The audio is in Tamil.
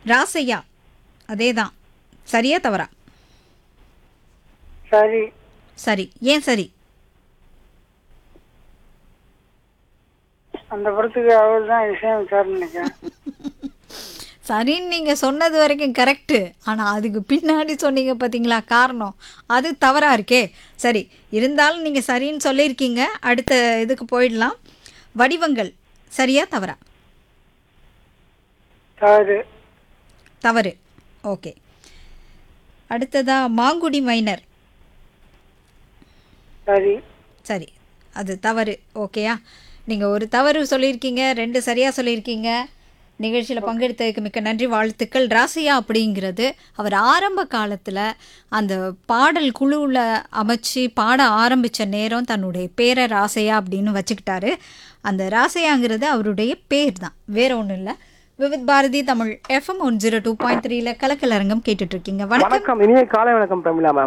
ராசையா அதே தான் சரியா தவறா சரி சரி ஏன் சரி அந்த படத்துக்கு அவர் தான் இசையமைச்சார்னு நினைக்கிறேன் சரின்னு நீங்கள் சொன்னது வரைக்கும் கரெக்டு ஆனால் அதுக்கு பின்னாடி சொன்னீங்க பார்த்தீங்களா காரணம் அது தவறாக இருக்கே சரி இருந்தாலும் நீங்கள் சரின்னு சொல்லியிருக்கீங்க அடுத்த இதுக்கு போயிடலாம் வடிவங்கள் சரியா தவறா தவறு தவறு ஓகே அடுத்ததா மாங்குடி மைனர் சரி சரி அது தவறு ஓகேயா நீங்கள் ஒரு தவறு சொல்லியிருக்கீங்க ரெண்டு சரியாக சொல்லியிருக்கீங்க நிகழ்ச்சியில் பங்கெடுத்ததுக்கு மிக்க நன்றி வாழ்த்துக்கள் ராசியா அப்படிங்கிறது அவர் ஆரம்ப காலத்தில் அந்த பாடல் குழுவில் அமைச்சு பாட ஆரம்பித்த நேரம் தன்னுடைய பேரை ராசையா அப்படின்னு வச்சுக்கிட்டாரு அந்த ராசையாங்கிறது அவருடைய பேர் தான் வேற ஒன்றும் இல்லை Vividh Bharati Tamil FM one zero two point த்ரீல கலக்கலரங்கம் கேட்டுட்ருக்கீங்க வணக்கம் வணக்கம் இனிய காலை வணக்கம் பிரமிளா மேம்